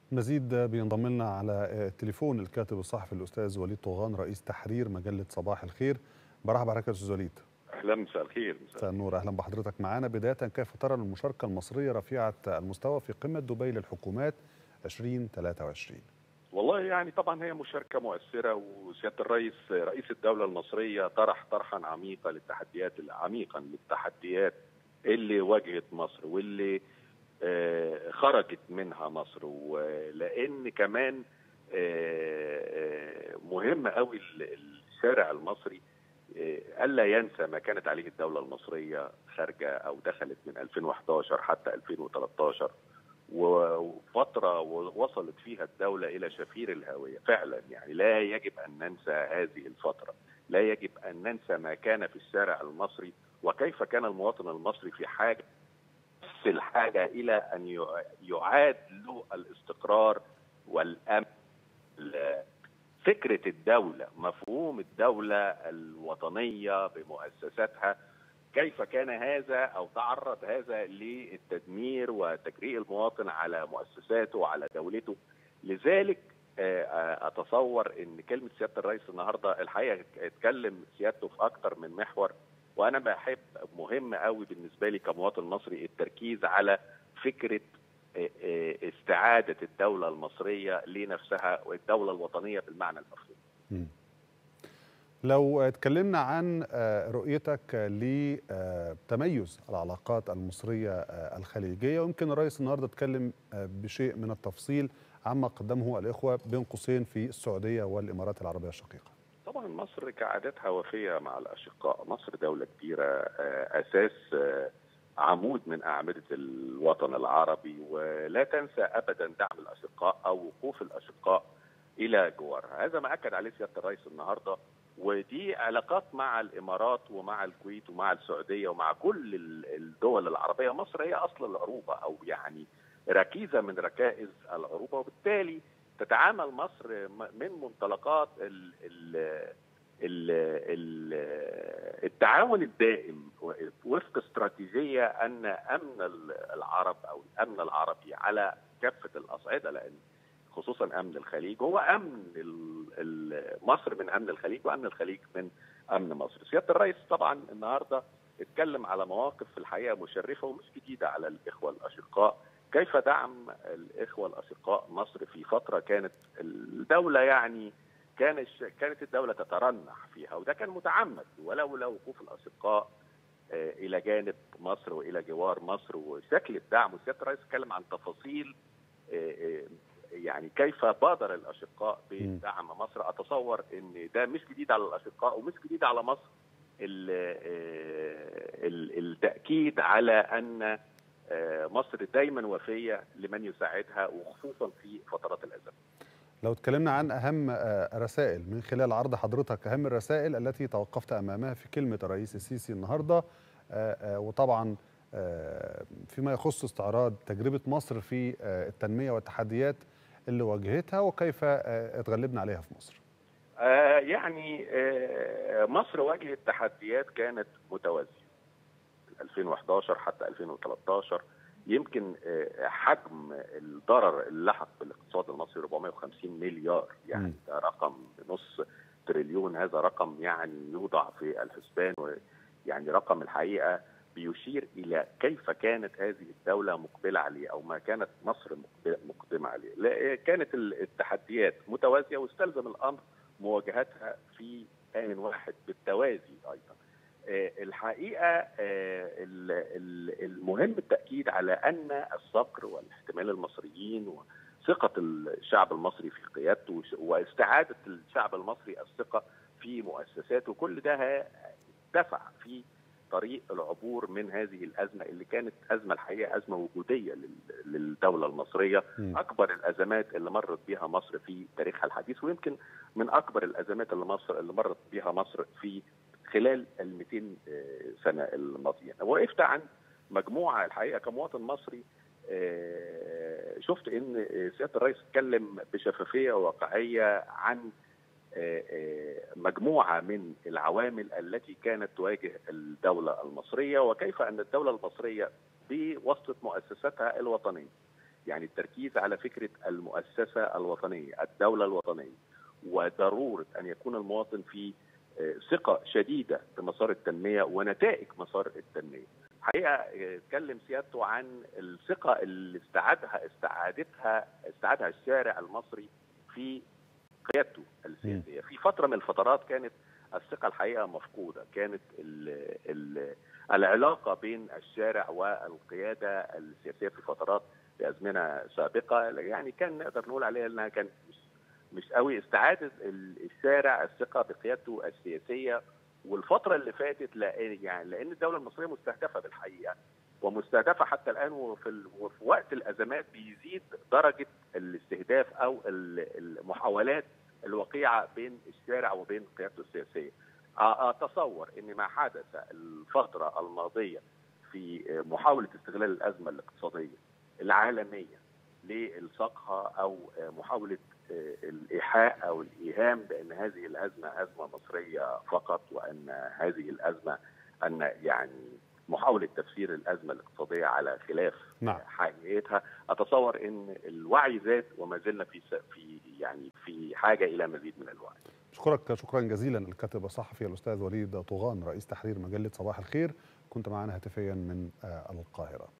مزيد بينضم لنا على التليفون الكاتب الصحفي الاستاذ وليد طغان رئيس تحرير مجله صباح الخير برحب بحضرتك يا استاذ وليد اهلا مساء الخير مساء النور اهلا بحضرتك معانا بدايه كيف ترى المشاركه المصريه رفيعه المستوى في قمه دبي للحكومات 2023 والله يعني طبعا هي مشاركه مؤثره وسياده الرئيس رئيس الدوله المصريه طرح طرحا عميقا للتحديات عميقا للتحديات اللي واجهت مصر واللي آه خرجت منها مصر ولان كمان آه مهم قوي الشارع المصري الا ينسى ما كانت عليه الدوله المصريه خارجه او دخلت من 2011 حتى 2013 وفتره وصلت فيها الدوله الى شفير الهويه فعلا يعني لا يجب ان ننسى هذه الفتره لا يجب ان ننسى ما كان في الشارع المصري وكيف كان المواطن المصري في حاجه في الحاجه الى ان يعاد له الاستقرار والامن فكره الدوله مفهوم الدوله الوطنيه بمؤسساتها كيف كان هذا او تعرض هذا للتدمير وتجريء المواطن على مؤسساته وعلى دولته لذلك اتصور ان كلمه سياده الرئيس النهارده الحقيقه اتكلم سيادته في اكثر من محور وانا بحب مهم قوي بالنسبه لي كمواطن مصري التركيز على فكره استعاده الدوله المصريه لنفسها والدوله الوطنيه بالمعنى المفهوم. لو اتكلمنا عن رؤيتك لتميز العلاقات المصريه الخليجيه ويمكن الرئيس النهارده اتكلم بشيء من التفصيل عما قدمه الاخوه بين قوسين في السعوديه والامارات العربيه الشقيقه. طبعا مصر كعادتها وفيه مع الاشقاء، مصر دوله كبيره اساس عمود من اعمده الوطن العربي ولا تنسى ابدا دعم الاشقاء او وقوف الاشقاء الى جوارها، هذا ما اكد عليه سياده الرئيس النهارده ودي علاقات مع الامارات ومع الكويت ومع السعوديه ومع كل الدول العربيه، مصر هي اصل العروبه او يعني ركيزه من ركائز العروبه وبالتالي تتعامل مصر من منطلقات ال ال ال ال التعاون الدائم وفق استراتيجية أن أمن العرب أو الأمن العربي على كافة الأصعدة لأن خصوصا أمن الخليج هو أمن مصر من أمن الخليج وأمن الخليج من أمن مصر سيادة الرئيس طبعا النهاردة اتكلم على مواقف في الحقيقة مشرفة ومش جديدة على الإخوة الأشقاء كيف دعم الإخوة الأشقاء مصر في فترة كانت الدولة يعني كان كانت الدوله تترنح فيها وده كان متعمد ولولا وقوف الاشقاء الى جانب مصر والى جوار مصر وشكل الدعم وسياده الرئيس اتكلم عن تفاصيل يعني كيف بادر الاشقاء بدعم مصر اتصور ان ده مش جديد على الاشقاء ومش جديد على مصر التاكيد على ان مصر دايما وفيه لمن يساعدها وخصوصا في فترات الازمه لو اتكلمنا عن اهم رسائل من خلال عرض حضرتك اهم الرسائل التي توقفت امامها في كلمه الرئيس السيسي النهارده وطبعا فيما يخص استعراض تجربه مصر في التنميه والتحديات اللي واجهتها وكيف اتغلبنا عليها في مصر. يعني مصر واجهت تحديات كانت متوازيه 2011 حتى 2013 يمكن حجم الضرر اللي لحق بالاقتصاد المصري 450 مليار يعني ده رقم نص تريليون هذا رقم يعني يوضع في الحسبان يعني رقم الحقيقه بيشير الى كيف كانت هذه الدوله مقبله عليه او ما كانت مصر مقدمه عليه كانت التحديات متوازيه واستلزم الامر مواجهتها في ان واحد بالتوازي ايضا الحقيقه المهم التاكيد على ان الصقر والاحتمال المصريين وثقه الشعب المصري في قيادته واستعاده الشعب المصري الثقه في مؤسساته كل ده دفع في طريق العبور من هذه الازمه اللي كانت ازمه الحقيقه ازمه وجوديه للدوله المصريه م. اكبر الازمات اللي مرت بها مصر في تاريخها الحديث ويمكن من اكبر الازمات اللي مصر اللي مرت بها مصر في خلال ال 200 سنه الماضيه وقفت عن مجموعه الحقيقه كمواطن مصري شفت ان سياده الرئيس اتكلم بشفافيه وواقعيه عن مجموعه من العوامل التي كانت تواجه الدوله المصريه وكيف ان الدوله المصريه بواسطه مؤسساتها الوطنيه يعني التركيز على فكره المؤسسه الوطنيه، الدوله الوطنيه وضروره ان يكون المواطن في ثقه شديده بمسار التنميه ونتائج مسار التنميه. حقيقه اتكلم سيادته عن الثقه اللي استعادها استعادتها استعادها الشارع المصري في قيادته السياسيه، في فتره من الفترات كانت الثقه الحقيقه مفقوده، كانت ال ال العلاقه بين الشارع والقياده السياسيه في فترات في ازمنه سابقه يعني كان نقدر نقول عليها انها كانت مش مش قوي استعاده الشارع الثقه بقيادته السياسيه والفتره اللي فاتت لان يعني لان الدوله المصريه مستهدفه بالحقيقه ومستهدفه حتى الان وفي, ال... وفي وقت الازمات بيزيد درجه الاستهداف او المحاولات الوقيعه بين الشارع وبين قيادته السياسيه. اتصور ان ما حدث الفتره الماضيه في محاوله استغلال الازمه الاقتصاديه العالميه لالصاقها او محاوله الايحاء او الايهام بان هذه الازمه ازمه مصريه فقط وان هذه الازمه ان يعني محاوله تفسير الازمه الاقتصاديه على خلاف نعم. حقيقتها اتصور ان الوعي زاد وما زلنا في في يعني في حاجه الى مزيد من الوعي. اشكرك شكرا جزيلا الكاتب الصحفي الاستاذ وليد طوغان رئيس تحرير مجله صباح الخير كنت معنا هاتفيا من القاهره.